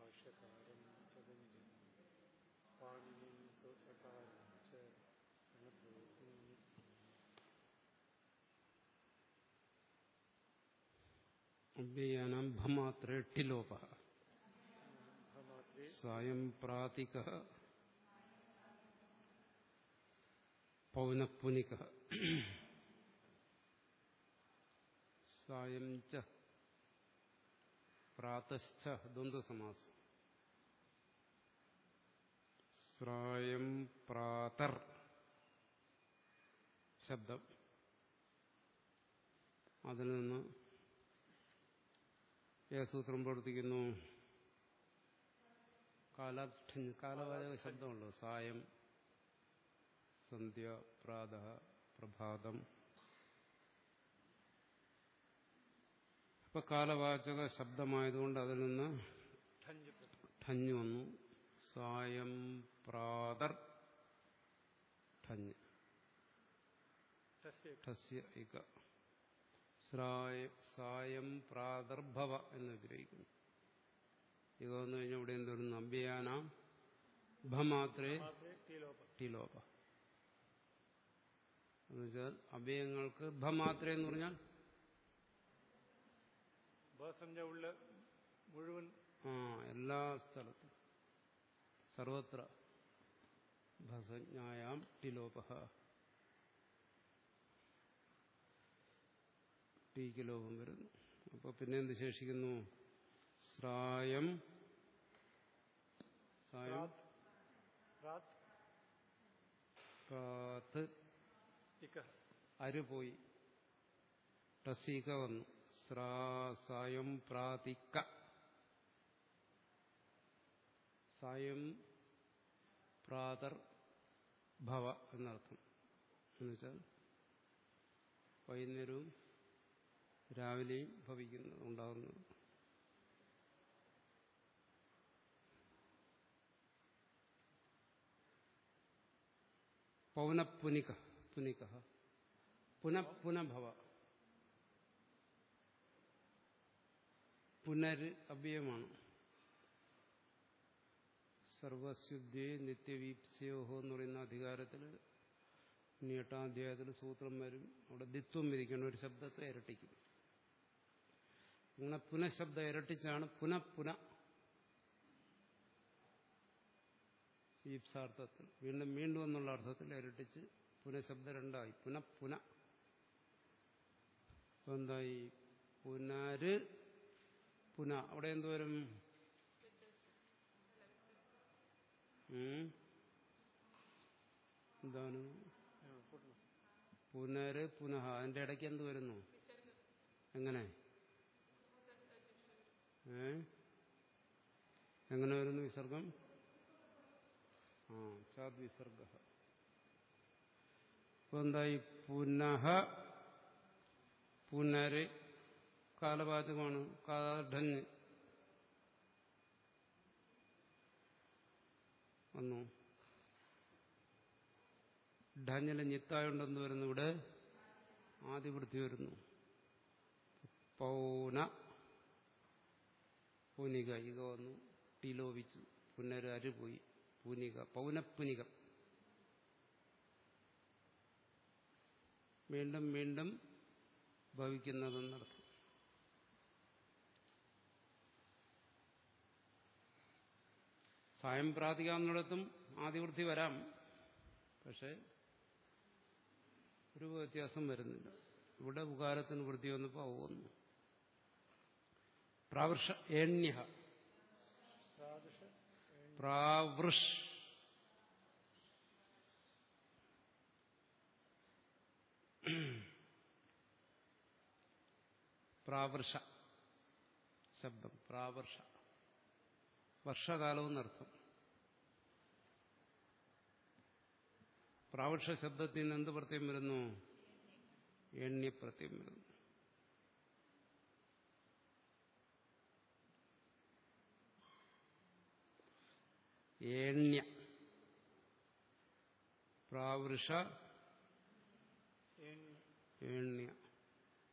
ഭാഷ്യകാരം പ്രപഞ്ചം പാണിനിം സൂത്രകാരം ച ഗണഭൂതി അഭ്യയാനം ഭമാത്രേ ട്ടിലോപ ഭമാത്രേ സായം പ്രാതിക പൗനഃപുനിക സായം ച പ്രാതശ്ച ദ്വന്ദ്വസമാസം സ്രായം പ്രാതർ ശബ്ദം അതിൽ നിന്ന് ഏ സൂത്രം പ്രവർത്തിക്കുന്നു കാലാഠ്യ കാലവാചക ശബ്ദമുള്ളൂ സായം സന്ധ്യ പ്രാത പ്രഭാതം ഇപ്പൊ കാലവാചക ശബ്ദമായതുകൊണ്ട് അതിൽ നിന്ന് ഠഞ്ച് പ്രത്യം ഠഞ്ഞ് വന്നു സായം പ്രാതർ ഠഞ്ഞ് തസ്യ ഠസ്യ ഇക സ്രായ- സായം പ്രാതർഭവ എന്ന് വിഗ്രഹിക്കുന്നു ഇക വന്നു കഴിഞ്ഞാൽ ഇവിടെ എന്തോരുന്നു അഭ്യയാന ഭമാത്രേ മാത്രേ ടീലോപ ടിലോപ എന്നുവെച്ചാൽ അഭയങ്ങൾക്ക് ഭമാത്രേ എന്ന് പറഞ്ഞാൽ ബസഞ്ജ ഉള്ള മുഴുവൻ ആ എല്ലാ സ്ഥലത്തും സർവത്ര ഭസജ്ഞായാം ടിലോപ ടീക്ക് ലോപം വരുന്നു അപ്പൊ പിന്നെ എന്ത് ശേഷിക്കുന്നു സ്രായം സായം പ്രാത് പ്രാത് കാത്ത് ഇക അരു പോയി ടസീക വന്നു സ്രാസായം പ്രാതിക്ക സായം പ്രാതർ ഭവ എന്നർത്ഥം എന്നുവെച്ചാൽ വൈകുന്നേരവും രാവിലെയും ഭവിക്കുന്നത് ഉണ്ടാകുന്നത് പൗനഃപുനിക പുനിക പുനഃപുനഭവ പുനര് അവ്യയമാണ് സർവസ്യുദ്ധേ നിത്യവീപ്സ്യോഹോ എന്ന് പറയുന്ന അധികാരത്തിൽ ഇനി എട്ടാം അധ്യായത്തിൽ സൂത്രം വരും അവിടെ ദിത്വം വിധിക്കണം ഒരു ശബ്ദത്തെ ഇരട്ടിക്കും അങ്ങനെ പുനഃശബ്ദം ഇരട്ടിച്ചാണ് പുനഃപുന ഈപ്സാർത്ഥത്തിൽ വീണ്ടും വീണ്ടും എന്നുള്ള അർത്ഥത്തിൽ ഇരട്ടിച്ച് പുനഃശബ്ദം രണ്ടായി പുനഃപുന അപ്പൊ എന്തായി പുനര് പുന അവിടെ എന്തോരും ഉം? എന്താണ് കൂട്ടണം പുനര് പുനഃ അതിന്റെ ഇടയ്ക്ക് എന്ത് വരുന്നു എങ്ങനെ ഏ എങ്ങനെ വരുന്നു വിസർഗം ആ ചാത് വിസർഗ അപ്പൊ എന്തായി പുനഃ പുനര് കാലപാതകമാണ് കാഠഞ്ഞ് വന്നു ഢഞ്ഞിലെ ഞെത്തായുണ്ടെന്ന് വരുന്നു ഇവിടെ ആദിവൃത്തി വരുന്നു പൗന പുനിക ഇക വന്നു ടിലോപിച്ചു പുനര് അരു പോയി പുനിക പൗനപ്പുനികം വീണ്ടും വീണ്ടും ഭവിക്കുന്നതെന്നർത്ഥം സായം പ്രാതികാന്നിടത്തും ആദിവൃത്തി വരാം പക്ഷെ ഒരു വ്യത്യാസം വരുന്നില്ല ഇവിടെ ഉകാരത്തിന് വൃത്തി വന്നപ്പോൾ ആവുന്നു പ്രാവൃഷ ഏണ്യ പ്രാദൃശ പ്രാവൃഷ് പ്രാവൃഷ ശബ്ദം പ്രാവൃഷ വർഷകാലം എന്നർത്ഥം പ്രാവൃഷ ശബ്ദത്തിൽ നിന്ന് എന്ത് പ്രത്യം വരുന്നു എണ്യപ്രത്യം വരുന്നു ഏണ്യ പ്രാവൃഷ ഏണി ഏണ്യ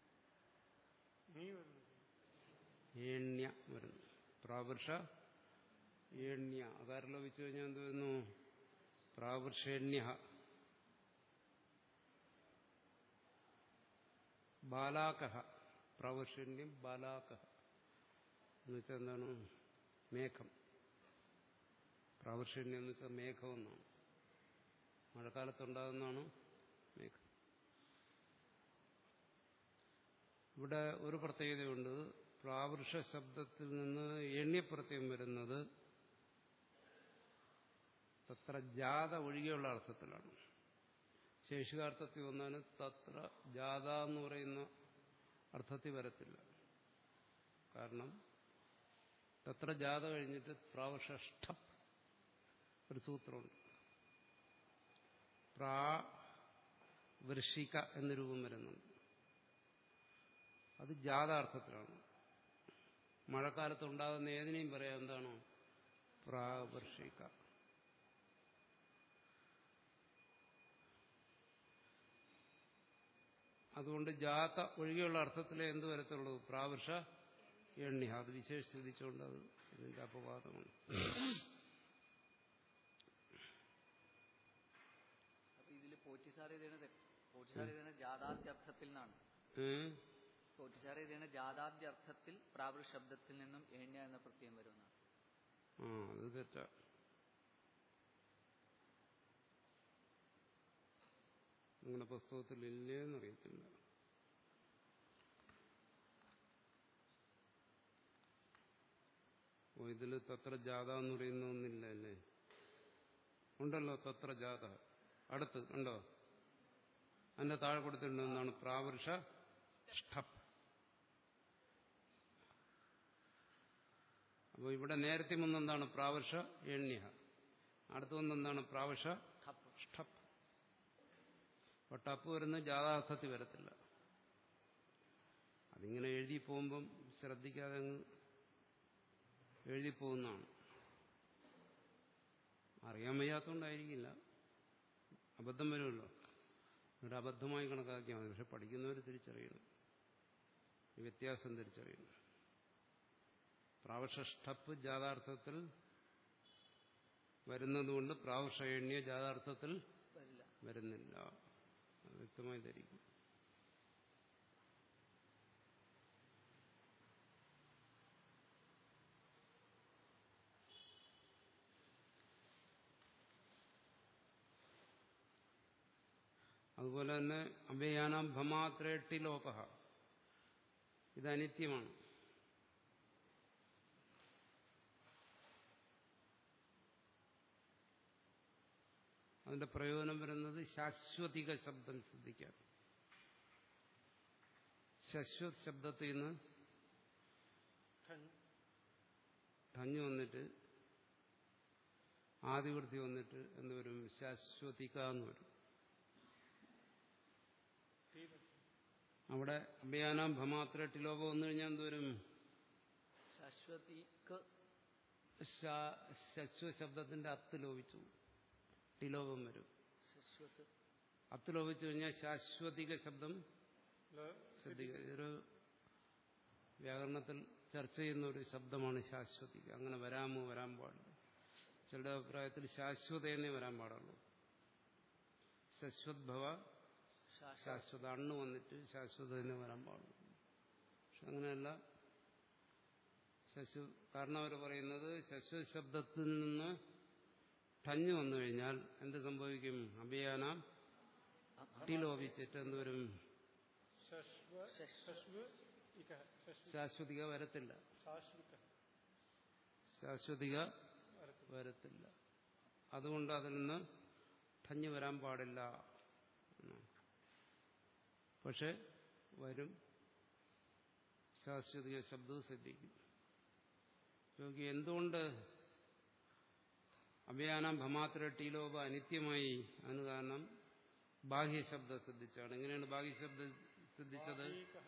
നീ വരുന്നത് ഏണ്യ വരുന്നു പ്രാവൃഷ ഏണ്യ അകാരം ലോപിച്ചു കഴിഞ്ഞാൽ എന്ത് വരുന്നു പ്രാവൃഷേണ്യ ബാലാകഹ പ്രാവൃഷേണ്യം ബാലാകഹ എന്ന് വെച്ചാൽ എന്താണ് മേഘം പ്രാവൃഷേണ്യം എന്ന് വെച്ചാൽ മേഘം എന്നാണ് മഴക്കാലത്തുണ്ടാകുന്നതാണ് മേഘം ഇവിടെ ഒരു പ്രത്യേകതയുണ്ട് പ്രാവൃഷ ശബ്ദത്തിൽ നിന്ന് എണ്യപ്രത്യം വരുന്നത് തത്ര ജാത ഒഴികെയുള്ള അർത്ഥത്തിലാണ് ശേഷികാർത്ഥത്തിൽ വന്നാലും തത്ര ജാത എന്ന് പറയുന്ന അർത്ഥത്തിൽ വരത്തില്ല കാരണം തത്ര ജാത കഴിഞ്ഞിട്ട് പ്രാവൃഷഷ്ടം ഒരു സൂത്രമുണ്ട് പ്രാ വൃഷിക എന്ന രൂപം വരുന്നുണ്ട് അത് ജാതാർത്ഥത്തിലാണ് മഴക്കാലത്ത് ഉണ്ടാകുന്ന ഏതിനെയും പറയാം എന്താണോ പ്രാവർഷിക അതുകൊണ്ട് ജാത ഒഴികെയുള്ള അർത്ഥത്തിലേ എന്ത് വരത്തുള്ളൂ പ്രാവർഷ എണ്ണി അത് വിശേഷിച്ചുകൊണ്ട് അത് ഇതിന്റെ അപവാദമാണ് അപ്പൊ ഇതില് പോറ്റിസാർ എഴുതണത് പോറ്റിസാർ എഴുതണ ജാതാദ്യർത്ഥത്തിൽ നിന്നാണ് ഏഹ് പോറ്റിസാർ എഴുതണ ജാതാദ്യർത്ഥത്തിൽ പ്രാവൃ ശബ്ദത്തിൽ നിന്നും ഏണ്യ എന്ന പ്രത്യയം വരുമെന്നാണ് ആ അത് തെറ്റാ നിങ്ങളുടെ പുസ്തകത്തിൽ ഇല്ലേന്ന് അറിയത്തില്ല ഓ ഇതിൽ തത്ര ജാത എന്ന് പറയുന്ന ഒന്നില്ല അല്ലേ ഉണ്ടല്ലോ തത്ര ജാത അടുത്ത് ഉണ്ടോ അതിന്റെ താഴെ കൊടുത്തിട്ടുണ്ട് എന്താണ് പ്രാവൃഷ ഷ്ഠപ് അപ്പോൾ ഇവിടെ നേരത്തെ മുന്നെന്താണ് പ്രാവൃഷ എണ്യ അടുത്ത വന്നെന്താണ് പ്രാവൃഷ ഠപ്പ് ഷ്ഠപ് അപ്പോൾ ടപ്പ് വരുന്ന ജാതാർത്ഥത്തിൽ വരത്തില്ല അതിങ്ങനെ എഴുതി പോകുമ്പം ശ്രദ്ധിക്കാതെ അങ്ങ് എഴുതി പോകുന്നതാണ് അറിയാൻ വയ്യാത്തതുകൊണ്ടായിരിക്കില്ല അബദ്ധം വരുമല്ലോ ഇവിടെ അബദ്ധമായി കണക്കാക്കിയാൽ മതി പക്ഷെ പഠിക്കുന്നവർ തിരിച്ചറിയണം ഈ വ്യത്യാസം തിരിച്ചറിയണം പ്രാവഷഷ്ഠപ്പ് ജാതാർത്ഥത്തിൽ വരുന്നതുകൊണ്ട് പ്രാവഷയണ്യ ജാതാർത്ഥത്തിൽ വരില്ല വരുന്നില്ല അത് വ്യക്തമായി ധരിക്കും അതുപോലെ തന്നെ അവയാനാം ഭമാത്രേട്ടി ലോക ഇത് അനിത്യമാണ് അതിന്റെ പ്രയോജനം വരുന്നത് ശാശ്വതിക ശബ്ദം ശ്രദ്ധിക്കാൻ ശശ്വത് ശബ്ദത്തിൽ നിന്ന് ഠൺ ഠഞ്ഞു വന്നിട്ട് ആദിവൃത്തി വന്നിട്ട് എന്ത് വരും ശാശ്വതിക എന്ന് വരും തീര അവിടെ അഭയാനാം ഭമാത്ര ടിലോപ വന്നു കഴിഞ്ഞാൽ എന്ത് വരും ശാശ്വതിക്ക് ശാ- ശശ്വ ശബ്ദത്തിന്റെ അത്ത് ലോപിച്ചു ടിലോപം വരും ശശ്വത് അത്ത് ലോപിച്ചു കഴിഞ്ഞാൽ ശാശ്വതിക ശബ്ദം ല ശ്രദ്ധിക്കുക ഇതൊരു വ്യാകരണത്തിൽ ചർച്ച ചെയ്യുന്ന ഒരു ശബ്ദമാണ് ശാശ്വതിക അങ്ങനെ വരാമോ വരാൻ പാടില്ല ചിലരുടെ അഭിപ്രായത്തിൽ ശാശ്വതയെന്നേ വരാൻ പാടുള്ളൂ ശശ്വത്ഭവ ശാശ്വ ശാശ്വത അണ്ണ് വന്നിട്ട് ശാശ്വത തന്നെ വരാൻ പാടുള്ളൂ പക്ഷെ അങ്ങനെയല്ല ശശ്വ കാരണം അവർ പറയുന്നത് ശശ്വത ശബ്ദത്തിൽ നിന്ന് ടഞ്ഞു വന്നു കഴിഞ്ഞാൽ എന്ത് സംഭവിക്കും അഭിയാനാം അട്ടിലോപിച്ചിട്ട് എന്തുവരും ശശ്വ ശശ്വ. ശശ്വ ഇക ശശ്വ ശാശ്വതിക വരത്തില്ല ശാശ്വത ശാശ്വതിക വരത്തില്ല. വരത്തില്ല അതുകൊണ്ട് അതിൽ നിന്ന് ടഞ്ഞു വരാൻ പാടില്ല എന്നാണ്. പക്ഷെ വരും ശാശ്വതിക ശബ്ദവും ശ്രദ്ധിക്കും യോഗി എന്തുകൊണ്ട് അഭയാനം ഭമാത്ര ടീലോപ അനിത്യമായി അതിന് കാരണം ബാഹ്യശബ്ദം ശ്രദ്ധിച്ചാണ് എങ്ങനെയാണ് ബാഹ്യശബ്ദം ശ്രദ്ധിച്ചത് വാഹീകഃ.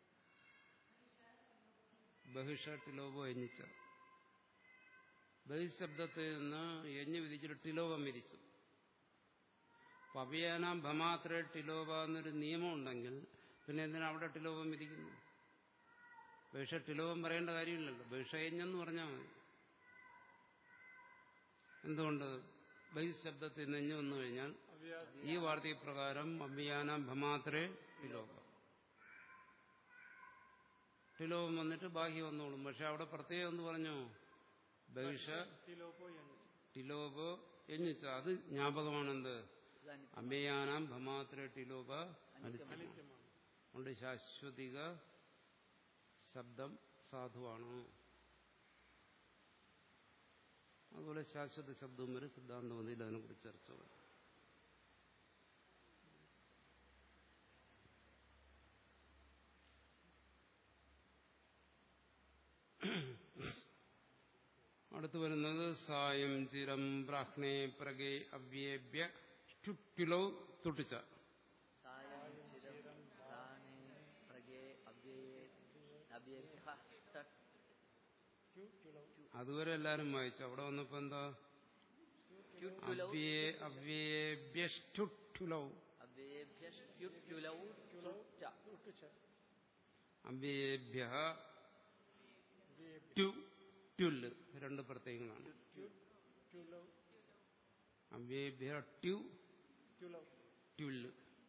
ബഹിഷ ടിലോപോ എഞ്ഞിച്ച ബഹിശബ്ദത്തിൽ നിന്ന് എഞ്ഞു വിധിച്ചിട്ട് ടിലോപം വിധിച്ചു അപ്പൊ അഭിയാനാം ഭമാത്ര ടിലോപ എന്നൊരു നിയമം ഉണ്ടെങ്കിൽ പിന്നെ എന്തിനാ അവിടെ ടിലോപം വിധിക്കുന്നു ബഹിഷ ടിലോപം പറയേണ്ട കാര്യമില്ലല്ലോ ബഹിഷയഞ്ഞെന്ന് പറഞ്ഞാൽ മതി എന്തുകൊണ്ട് ബൈസ് ശബ്ദത്തിൽ നെഞ്ഞു വന്നു കഴിഞ്ഞാൽ അവ്യാസി ഈ വാർത്തീയ പ്രകാരം അഭിയാന ഭമാത്രേ ടിലോകം ടിലോകം വന്നിട്ട് ബാഹ്യം വന്നോളും പക്ഷെ അവിടെ പ്രത്യേകം എന്ന് പറഞ്ഞു ബഹിഷ തിലോപോ എന്ന് ടിലോപോ എഞ്ഞിച്ച അത് ജ്ഞാപകമാണെന്ത് ഇത് അനിത്യം. അമേയാനാം ഭമാത്ര ടിലോപ അനിത്യം അനിത്യമാണ് അതുകൊണ്ട് ശാശ്വതിക ശബ്ദം സാധുവാണ് അതുപോലെ ശാശ്വത ശബ്ദവും വരെ സിദ്ധാന്തമതിയിൽ അതിനെക്കുറിച്ച് ചർച്ച വരും അടുത്തു വരുന്നത് സായം ചിരം ബ്രാഹ്ണേ പ്രഗേ അവ്യേഭ്യ ചുട്ടിലോ തുട്ടിച്ച സായം ചിരം പ്രാണേ പ്രഗേ അവ്യയേ അവ്യേഭ്യഃ തട്ട് ക്യു ക്യുലൗ അതുവരെ എല്ലാരും വായിച്ചു അവിടെ വന്നപ്പോ എന്താ ക്യുറ്റുലൗ അവ്യേ അവ്യേഭ്യഷ്ടുലോ അവ്യേഭ്യഷ്ട്യുറ്റുലൗ തുട്ട ഉട്ടുച്ച അവ്യേഭ്യ ടു ട്യുല് രണ്ട് പ്രത്യയങ്ങളാണ് ക്യു ക്യുലൗ അവ്യേഭ്യ ട്യു ക്യുലൗ ട്യുല്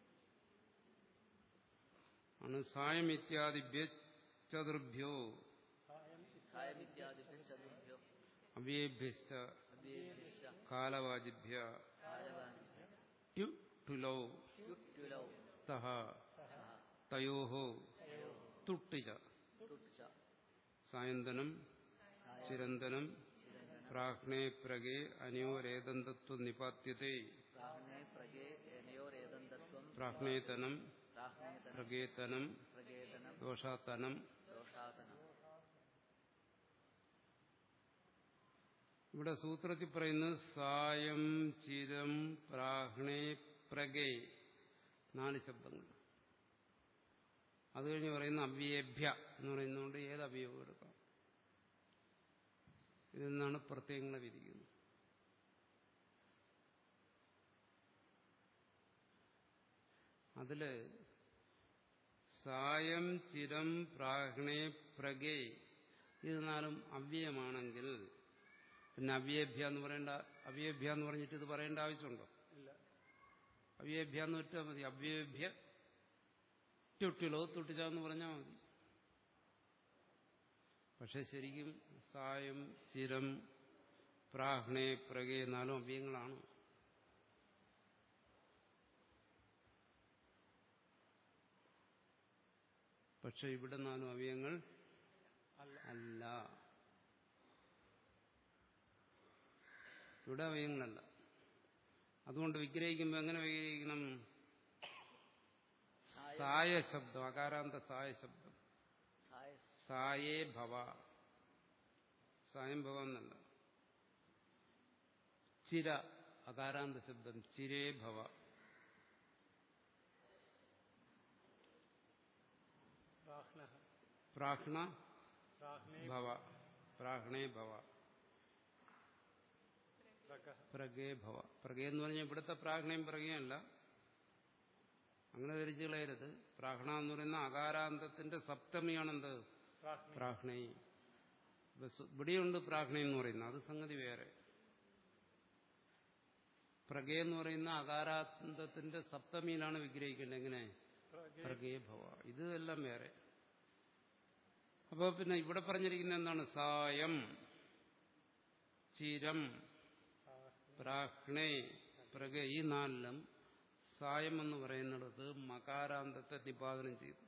ആണ് സായം ഇത്യാദിഭ്യ ചതുർഭ്യോ സായം സായമിത്യാദിഭ്യ ചതുർഭ്യോ അവ്യേഭ്യശ്ച അവ്യേഭ്യശ്ച കാലവാജിഭ്യ കാലവാനിഭ്യ ട്യു ടുലൗ ക്യുറ്റുലൗ സ്തഃ സഹ തയോ തുട്ടിച്ച തുട്ട സായന്തനം ചിരന്തനം പ്രാജ്ഞേ പ്രഗേ അനയോരേദന്തത്വ നിപാത്യത്തെ പ്രാഹ്ണേ പ്രഗേ ഏനയോരേദന്തത്വം പ്രാജ്ഞേതനം പ്രാഹ്ണേതനം പ്രഗേതനം പ്രഗേതനം ദോഷാത്തനം ദോഷാതനം ഇവിടെ സൂത്രത്തിൽ പറയുന്നത് സായം ചിരം പ്രാഹ്ണേ പ്രഗേ നാല് ശബ്ദങ്ങൾ അത് കഴിഞ്ഞ് പറയുന്ന അവ്യേഭ്യ എന്ന് പറയുന്നതുകൊണ്ട് ഏത് അവയവം എടുക്കാം ഇതിൽ നിന്നാണ് പ്രത്യയങ്ങളെ വിധിക്കുന്നത് അതില് സായം ചിരം പ്രാഹ്ണേ പ്രഗേ ഇത് നാലും അവ്യയമാണെങ്കിൽ പിന്നെ അവ്യേഭ്യ എന്ന് പറയേണ്ട അവ്യേഭ്യ എന്ന് പറഞ്ഞിട്ട് ഇത് പറയേണ്ട ആവശ്യമുണ്ടോ ഇല്ല അവ്യേഭ്യ എന്ന് വെച്ചാൽ മതി അവ്യേഭ്യ ടുട്ടിലോ തുട്ടിച്ചാന്ന് പറഞ്ഞാൽ മതി പക്ഷെ ശരിക്കും സായം ചിരം പ്രാഹ്ണേ പ്രഗേ നാലും അവ്യയങ്ങളാണ് പക്ഷെ ഇവിടെ നാലും അവയങ്ങൾ അല്ല അല്ല ഇവിടെ അവയങ്ങളല്ല അതുകൊണ്ട് വിഗ്രഹിക്കുമ്പോൾ എങ്ങനെ വിഗ്രഹിക്കണം സായ ശബ്ദം അകാരാന്ത സായ ശബ്ദം സായ സായേ ഭവ സായം ഭവ എന്നല്ല ചിര അകാരാന്ത ശബ്ദം ചിരേ ഭവ പ്രാഹ്ന പ്രാഹ്ണ പ്രാഹ്നേ ഭവ പ്രാഹ്ണേ ഭവ പ്രഗ പ്രഗേ ഭവ പ്രഗേ എന്ന് പറഞ്ഞാൽ ഇവിടുത്തെ പ്രാഹ്ണയും പ്രഗയല്ല അങ്ങനെ ധരിച്ചു കളയരുത് പ്രാഹ്ണ എന്ന് പറയുന്ന അകാരാന്തത്തിന്റെ സപ്തമിയാണെന്ത് പ്രാഹ്ന പ്രാഹ്ണൈ ഇവിടെയുണ്ട് പ്രാഹ്ണ എന്ന് പറയുന്നത് അത് സംഗതി വേറെ പ്രഗേ എന്ന് പറയുന്ന അകാരാന്തത്തിന്റെ സപ്തമിയിലാണ് വിഗ്രഹിക്കേണ്ടത് എങ്ങനെ പ്രഗേ പ്രഗേ ഭവ ഇത് എല്ലാം വേറെ അപ്പൊ പിന്നെ ഇവിടെ പറഞ്ഞിരിക്കുന്ന എന്താണ് സായം ചിരം പ്രാഹ്ണേ പ്രഗ ഈ നാലിലും സായം എന്ന് പറയുന്നിടത്ത് മകാരാന്തത്തെ നിപാതനം ചെയ്തു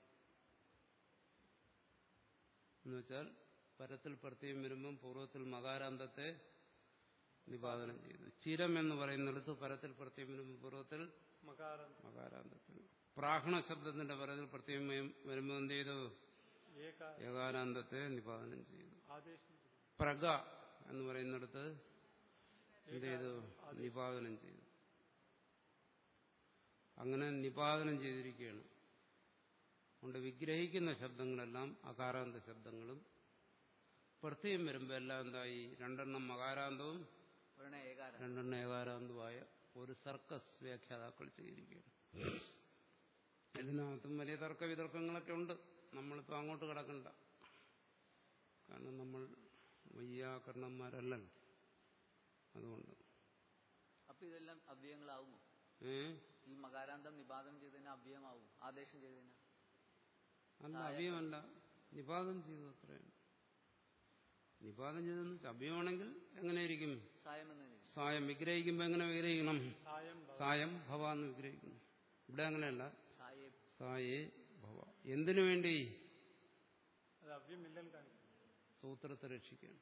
എന്നുവെച്ചാൽ പരത്തിൽ പ്രത്യേകം വരുമ്പം പൂർവ്വത്തിൽ മകാരാന്തത്തെ നിപാതനം ചെയ്തു ചിരം എന്ന് പറയുന്നിടത്ത് പരത്തിൽ പ്രത്യേകം വരുമ്പോൾ പൂർവ്വത്തിൽ മകാരം മകാരാന്തത്തിൽ പ്രാഹ്ണ ശബ്ദത്തിന്റെ പരത്തിൽ പ്രത്യേകം വരുമ്പോൾ എന്ത് ചെയ്തു ഏക ഏകാരാന്തത്തെ നിപാതനം ചെയ്തു ആദേശം പ്രഗ എന്ന് പറയുന്നിടത്ത് എന്ത് ചെയ്തു നിപാതനം ചെയ്തു അങ്ങനെ നിപാതനം ചെയ്തിരിക്കുകയാണ് അതുകൊണ്ട് വിഗ്രഹിക്കുന്ന ശബ്ദങ്ങളെല്ലാം അകാരാന്ത ശബ്ദങ്ങളും പ്രത്യേകം വരുമ്പോൾ എല്ലാം എന്തായി രണ്ടെണ്ണം മകാരാന്തവും ഒരെണ്ണം ഏകാരം രണ്ടെണ്ണം ഏകാരാന്തവുമായ ഒരു സർക്കസ് വ്യാഖ്യാതാക്കൾ ചെയ്തിരിക്കുകയാണ് ഇതിനകത്തും വലിയ തർക്ക വിതർക്കങ്ങളൊക്കെ ഉണ്ട് നമ്മളിപ്പോൾ അങ്ങോട്ട് കിടക്കണ്ട കാരണം നമ്മൾ വയ്യാകരണന്മാരല്ലല്ലോ അതുകൊണ്ട് അപ്പൊ ഇതെല്ലാം അവ്യയങ്ങളാവുമോ ഏ ഈ മകാരാന്തം നിപാതം ചെയ്തതിന് അവ്യയമാവും ആദേശം ചെയ്തതിന് അല്ല അവ്യമല്ല നിപാതം ചെയ്തു അത്രയാണ് നിപാതം ചെയ്തെന്ന് വെച്ചാൽ അവ്യമാണെങ്കിൽ എങ്ങനെയിരിക്കും സായം എന്നതിന് സായം വിഗ്രഹിക്കുമ്പോൾ എങ്ങനെ വിഗ്രഹിക്കണം സായം ഭവ സായം ഭവ എന്ന് വിഗ്രഹിക്കുന്നു ഇവിടെ അങ്ങനെയല്ല സായേ സായേ ഭവ എന്തിനു വേണ്ടി അത് അവ്യമില്ലെന്ന് കാണിക്കും സൂത്രത്തെ രക്ഷിക്കുകയാണ്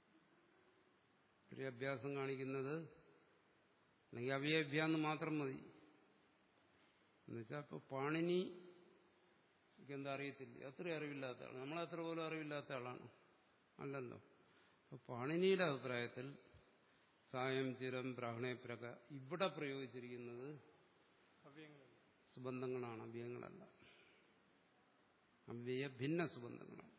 ഒരു അഭ്യാസം കാണിക്കുന്നത് അല്ലെങ്കിൽ അവ്യഭ്യാന്ന് മാത്രം മതി എന്നുവെച്ചാൽ ഇപ്പൊ പാണിനി എന്താ അറിയത്തില്ല അത്ര അറിവില്ലാത്ത ആളാണ് നമ്മളത്ര പോലും അറിവില്ലാത്ത ആളാണ് അല്ലല്ലോ അപ്പൊ പാണിനിയുടെ അഭിപ്രായത്തിൽ സായം ചിരം പ്രാഹണയപ്രക ഇവിടെ പ്രയോഗിച്ചിരിക്കുന്നത് അവ്യങ്ങളില്ല സുബന്ധങ്ങളാണ് അവ്യയങ്ങളല്ല അവ്യയ ഭിന്ന സുബന്ധങ്ങളാണ്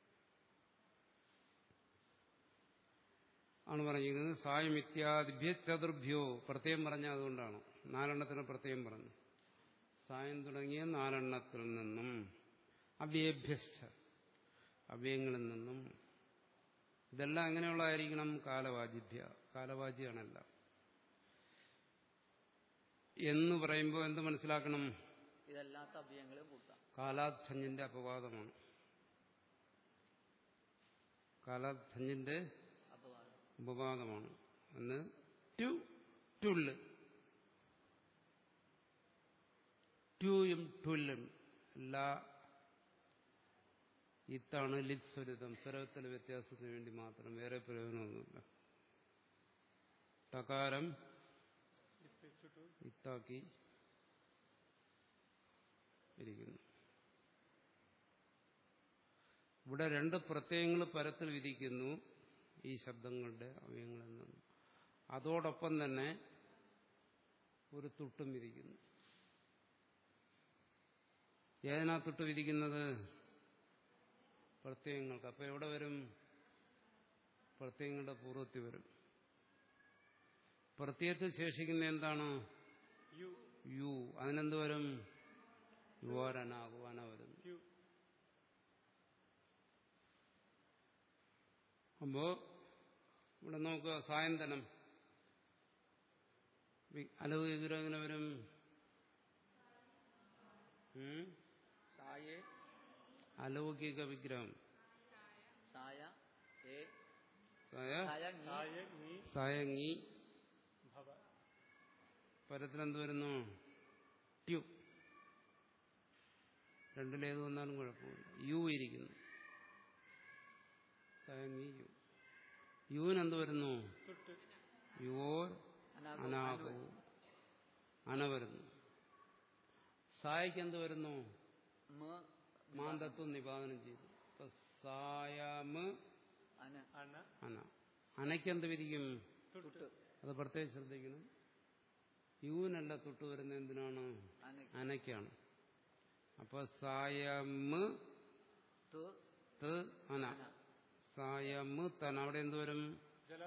ആണ് പറഞ്ഞിരിക്കുന്നത് സായം ഇത്യാദിഭ്യ ചതുർഭ്യോ പ്രത്യേകം പറഞ്ഞ അതുകൊണ്ടാണ് നാലെണ്ണത്തിന് പ്രത്യേകം പറഞ്ഞു സായം തുടങ്ങിയ നാലെണ്ണത്തിൽ നിന്നും അവ്യഭ്യസ്ഥ അവ്യയങ്ങളിൽ നിന്നും ഇതെല്ലാം എങ്ങനെയുള്ളതായിരിക്കണം കാലവാജിഭ്യ കാലവാജിയാണല്ല എന്ന് പറയുമ്പോൾ എന്ത് മനസ്സിലാക്കണം ഇതല്ലാത്ത അവ്യയങ്ങളും കൂട്ടാം കാലാധന്യന്റെ അപവാദമാണ് കാലാധന്യന്റെ അപവാദം ഉപവാദമാണ് എന്ന് ടു ടുള്ള് ട്യൂയും ടുല്ലും എല്ലാ ഇത്താണ് ലിത് സ്വരിതം സ്വരത്തിലെ വ്യത്യാസത്തിന് വേണ്ടി മാത്രം വേറെ പ്രയോജനമൊന്നുമില്ല ടകാരം ഇപ്പിച്ചിട്ടു ഇത്താക്കി ഇരിക്കുന്നു ഇവിടെ രണ്ട് പ്രത്യയങ്ങൾ പരത്തിൽ വിധിക്കുന്നു ഈ ശബ്ദങ്ങളുടെ അവയങ്ങളിൽ നിന്ന് അതോടൊപ്പം തന്നെ ഒരു തുട്ടും വിധിക്കുന്നു ഏതിനാ തുട്ട് വിധിക്കുന്നത് പ്രത്യയങ്ങൾക്ക് അപ്പൊ എവിടെ വരും പ്രത്യയങ്ങളുടെ പൂർവ്വത്തിൽ വരും പ്രത്യയത്തിൽ ശേഷിക്കുന്ന എന്താണ് യു യു അതിനെന്ത് വരും യുവാരനാകുവാന വരുന്നു ക്യു അപ്പോ ഇവിടെ നോക്കുക സായന്തനം വി- അലവ് വിഗ്രഹം എങ്ങനെ വരും ഉം? സായേ അലൗകിക വിഗ്രഹം സായ ഏ സായ സായ ങി, സായ നീ സായങ്ങി ഭവ പരത്തിലെന്ത് വരുന്നു ട്യു രണ്ടിലേത് വന്നാലും കുഴപ്പമില്ല യു ഇരിക്കുന്നു സായങ്ങി യു യുവിനെന്ത് വരുന്നു തുട്ട് യുവോ അനാഗോ, അനാഗവും അന വരുന്നു സായക്ക് എന്ത് വരുന്നു മ മാന്തത്വം നിപാതനം ചെയ്തു അപ്പൊ സായമ് അന അണ അന അനയ്ക്കെന്ത് വിധിക്കും തുട്ട് അത് പ്രത്യേകം ശ്രദ്ധിക്കണം യുവിനല്ല തൊട്ട് വരുന്ന എന്തിനാണ് അന അനയ്ക്കാണ് അപ്പൊ സായമ് തു ത് അന സായമ് തന അവിടെ എന്ത് വരും ജല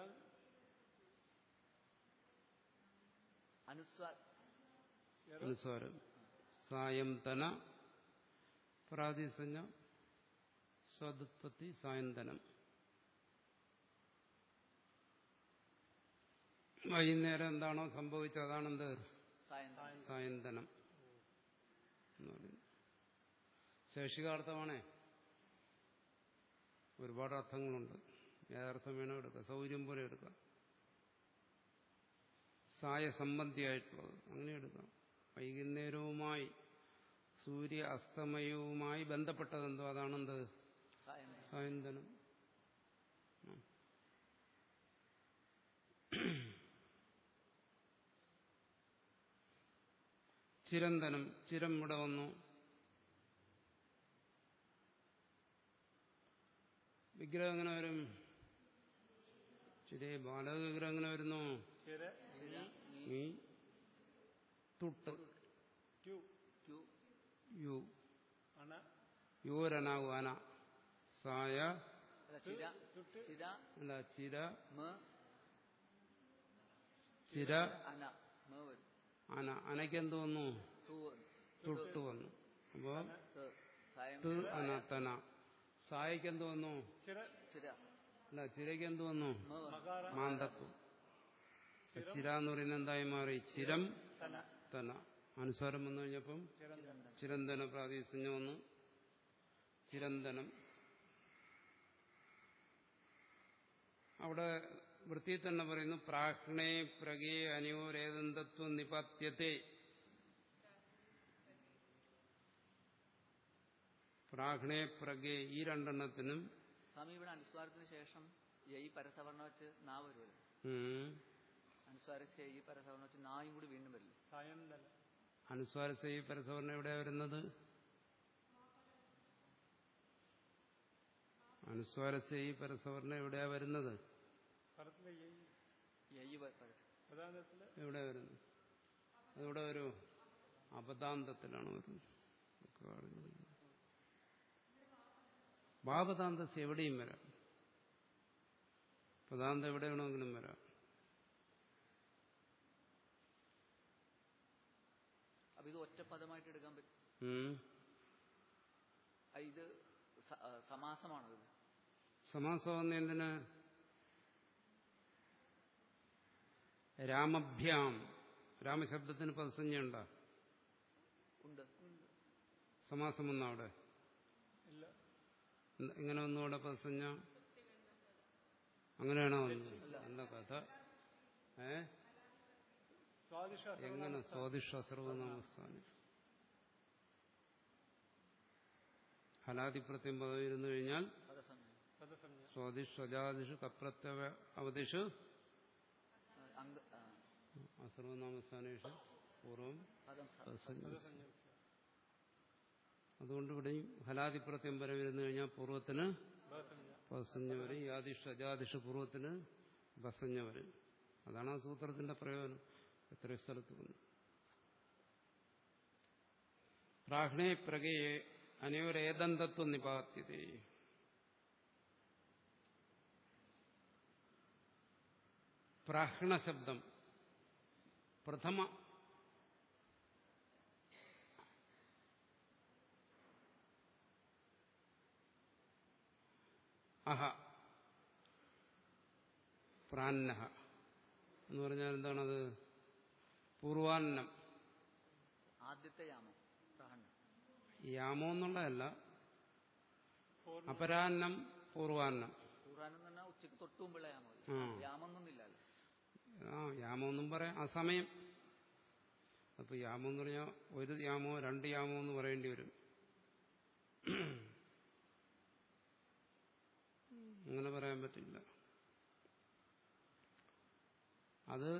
അനുസ്വാ അനുസ്വാരം സായം തന പ്രാതിസഞ്ജ സ്വതുത്പത്തി സായന്തനം വൈകുന്നേരം എന്താണോ സംഭവിച്ചത് അതാണെന്ത് സായന്തനം സായന്തനം എന്ന് പറയുന്നത് ശേഷികാർത്ഥമാണേ ഒരുപാട് അർത്ഥങ്ങളുണ്ട് ഏതർത്ഥം വേണോ എടുക്കാം സൗകര്യം പോലെ എടുക്കാം സായ സംബന്ധിയായിട്ടുള്ളത് അങ്ങനെ എടുക്കാം വൈകുന്നേരവുമായി സൂര്യ അസ്തമയവുമായി ബന്ധപ്പെട്ടതെന്തോ അതാണെന്ത് സായന്തനം സായന്തനം ഉം. ചിരന്തനം ചിരം ഇവിടെ വന്നു വിഗ്രഹം എങ്ങനെ വരും ചിരേ ബാലക വിഗ്രഹം എങ്ങനെ വരുന്നു ചിര ചിര നീ ഈ തുട്ട് ക്യു ക്യു യു അണ യോരനാകു അന സായ അല്ല, ചിര തുട്ട് ചിര അല്ല ചിര മ ചിര അന മ വരും അന അനയ്ക്കെന്ത് വന്നു തു വരും. തുട്ട് വന്നു അപ്പോ ത്. സായം ത് അന തന സായക്കെന്ത് വന്നു ചിര ചിര അല്ല ചിരയ്ക്ക് എന്ത് വന്നു മ വരും. മകാര മാന്തത്വം ചിര എന്ന് പറയുന്നത് എന്തായി മാറി ചിരം തന തന അനുസ്വാരം വന്നു കഴിഞ്ഞപ്പം ചിരന്തനം ചിരന്തന പ്രാതിസഞ്ജം വന്നു ചിരന്തനം അവിടെ വൃത്തിയിൽ തന്നെ പറയുന്നു പ്രാജ്ഞേ പ്രഗേ അനിയോരേതന്തത്വം നിപത്യത്തെ പ്രാജ്ഞേ പ്രഗേ ഈ രണ്ടെണ്ണത്തിനും സ്വാമി ഇവിടെ അനുസ്വാരത്തിന് ശേഷം യൈ പരസവർണം വെച്ച് നാ വരുമല്ലോ ഉം, അനുസ്വാരത്തെ യൈ പരസവർണം വെച്ച് നായും കൂടി വീണ്ടും വരില്ല സായന്തന അനുസ്വാരസ ഈ പരസവർണ്ണം എവിടെയാ വരുന്നത് അനുസ്വാരസ ഈ പരസവർണ്ണം എവിടെയാ വരുന്നത് പരത്തിലെ ഈ യൈ വ- പര- പ്രധാനത്തില് എവിടെ വരുന്നു അതിവിടെ ഒരു അപദാന്തത്തിലാണ് വരുന്നത് ഒക്കെ അറിഞ്ഞിരിക്കുന്നു. ഭാവതാന്തസ് എവിടെയും വരാം പദാന്തം എവിടെ വേണമെങ്കിലും വരാം അപ്പൊ ഇത് ഒറ്റ പദമായിട്ട് എടുക്കാൻ പറ്റും ഉം. ആ, ഇത് സ- ആ, സമാസമാണോ ഇത് സമാസം വന്ന എന്തിന് രാമഭ്യാം രാമശബ്ദത്തിന് പദസഞ്ജയുണ്ടോ ഉണ്ട് സമാസം വന്ന അവിടെ ഇല്ല എന്ത- എങ്ങനെ വന്നു അവിടെ പദസഞ്ജ അങ്ങനെയാണോ വന്നത് എന്താ കഥ ഏ സ്വാദിഷ എങ്ങനെ സ്വാദിഷ സർവനാമസ്ഥാനം ഹലാദിപ്രത്യം പദം ഇരുന്നു കഴിഞ്ഞാൽ പദസംജ്ഞ പദസംജ്ഞ സ്വാദിഷ് സ്വജാദിഷു കപ്രത്യവ അവദിഷു ആ, അംഗ ആ, അസർവനാമസ്ഥാനേഷു പൂർവം പദം സ- പദസഞ്ജ പദസംജ്ഞ അതുകൊണ്ട് ഇവിടെയും ഹലാദിപ്രത്യം വരെ വരുന്നു കഴിഞ്ഞാൽ പൂർവ്വത്തിന് പദസംജ്ഞ പദസഞ്ജ വരും യാദിഷ് അജാദിഷ് പൂർവ്വത്തിന് ബസഞ്ജ വരും അതാണ് ആ സൂത്രത്തിന്റെ പ്രയോജനം എത്ര സ്ഥലത്ത് വന്നു പ്രാഹ്ണേ പ്രകേ അനയോരേതന്തത്വം നിപാത്യതേ പ്രാഹ്ണ ശബ്ദം പ്രഥമ അഹ പ്രാന്നഹ എന്ന് പറഞ്ഞാൽ എന്താണത് പൂർവാന്നം ആദ്യത്തെ യാമം പ്രാഹണ്ണം യാമോ എന്നുള്ളതല്ല പൂർണ്ണ അപരാന്നം പൂർവാന്നം കൂറാനം എന്ന് പറഞ്ഞാൽ ഉച്ചയ്ക്ക് തൊട്ട് മുമ്പുള്ള യാമം ആ. യാമൊന്നൊന്നുമില്ലല്ലോ ആ യാമോ എന്നും പറയാം ആ സമയം അപ്പൊ യാമോ എന്ന് പറഞ്ഞാൽ ഒരു യാമോ രണ്ട് യാമോ എന്ന് പറയേണ്ടി വരും അങ്ങനെ പറയാൻ പറ്റില്ല അത്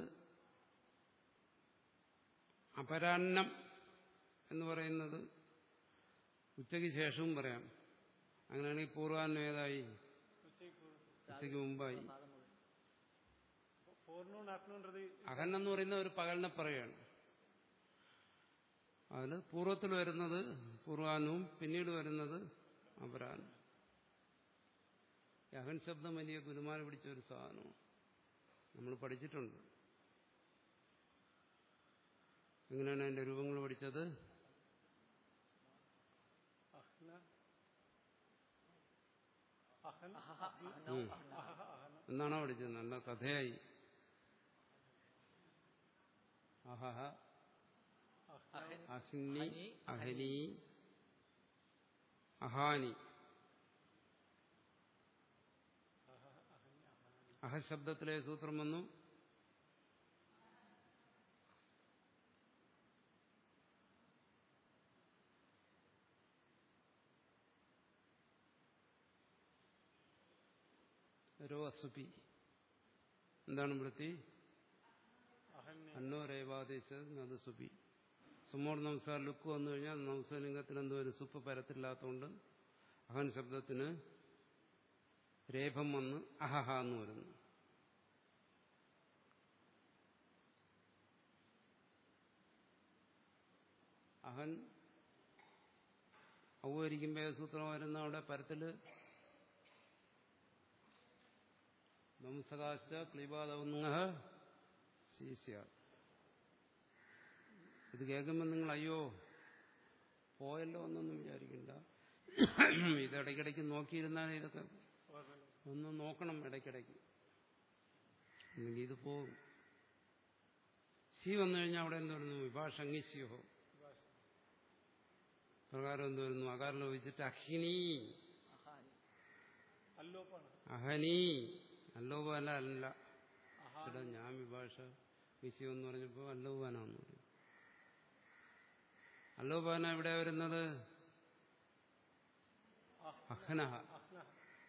അപരാന്നം എന്ന് പറയുന്നത് ഉച്ചയ്ക്ക് ശേഷവും പറയാം അങ്ങനെയാണെങ്കിൽ പൂർവാന്നം ഏതായി ഉച്ചയ്ക്ക് ഉച്ചയ്ക്ക് മുമ്പായി പാദം മുഴുവൻ ഫോർനൂൺ ആഫ്റ്റർനൂൺறது അഹൻ എന്ന് പറയുന്ന ഒരു പകലിനെ പറയാണ് അതിൽ പൂർവ്വത്തിൽ വരുന്നത് പൂർവാനവും പിന്നീട് വരുന്നത് അപരാനും ഈ അഹൻ ശബ്ദം വലിയ ഗുരുമാല പിടിച്ച ഒരു സാധനമാണ് നമ്മൾ പഠിച്ചിട്ടുണ്ട് എങ്ങനെയാണ് അതിന്റെ രൂപങ്ങൾ പഠിച്ചത് അഹ്ന അഹൻ അഹഹ, അഹനൗ, ഉം. അഹ്ന. അഹഹ അഹന എന്നാണോ പഠിച്ചത് നല്ല കഥയായി അഹഹ അഹൻ, അഹ്നി ഹനി, അഹനി അഹാനി അഹഹ അഹനി അഹനാനി അഹശബ്ദത്തിലെ സൂത്രം വന്നു രോ അസുപി എന്താണ് വൃത്തി അഹന്യ അന്നോ രേവാദേശം അത് സുപി സുമോർ നംസാർ ലുക്ക് വന്നു കഴിഞ്ഞാൽ നംസലിംഗത്തിന് എന്തോ ഒരു സുപ്പ് പരത്തില്ലാത്തതുകൊണ്ട് അഹൻ ശബ്ദത്തിന് രേഖം വന്ന് അഹഹ എന്ന് വരുന്നു അഹൻ ഔവരിക്കുമ്പോ സൂത്രം വരുന്ന അവിടെ പരത്തില് നംസകാച്ച ക്ലീപാദവുങ്ങ ശീസ്യ ഇത് കേൾക്കുമ്പോൾ നിങ്ങൾ അയ്യോ പോയല്ലോ എന്നൊന്നും വിചാരിക്കണ്ട ഇത് ഇടയ്ക്കിടയ്ക്ക് നോക്കിയിരുന്നാൽ ഇതൊക്കെ ഓർമ്മ ഒന്ന് നോക്കണം ഇടയ്ക്കിടയ്ക്ക് അല്ലെങ്കിൽ ഇത് പോകും സി വന്നു കഴിഞ്ഞാൽ അവിടെ എന്ത് വരുന്നു വിഭാഷ അങ്ങിസ്യോ പ്രകാരം എന്ത് വരുന്നു അകാരം ലോപിച്ചിട്ട് അഹിനി അഹാനി അല്ലോപ്പാണ് അഹനി അല്ലോപല്ല അല്ല അഹാ ചേട്ടാ ഞാൻ വിഭാഷ വിഷയം എന്ന് പറഞ്ഞപ്പോൾ അല്ലോപാനാന്ന് പറയും അല്ലോപാന എവിടെ വരുന്നത് അഹ്നഹ അഹ്നഹ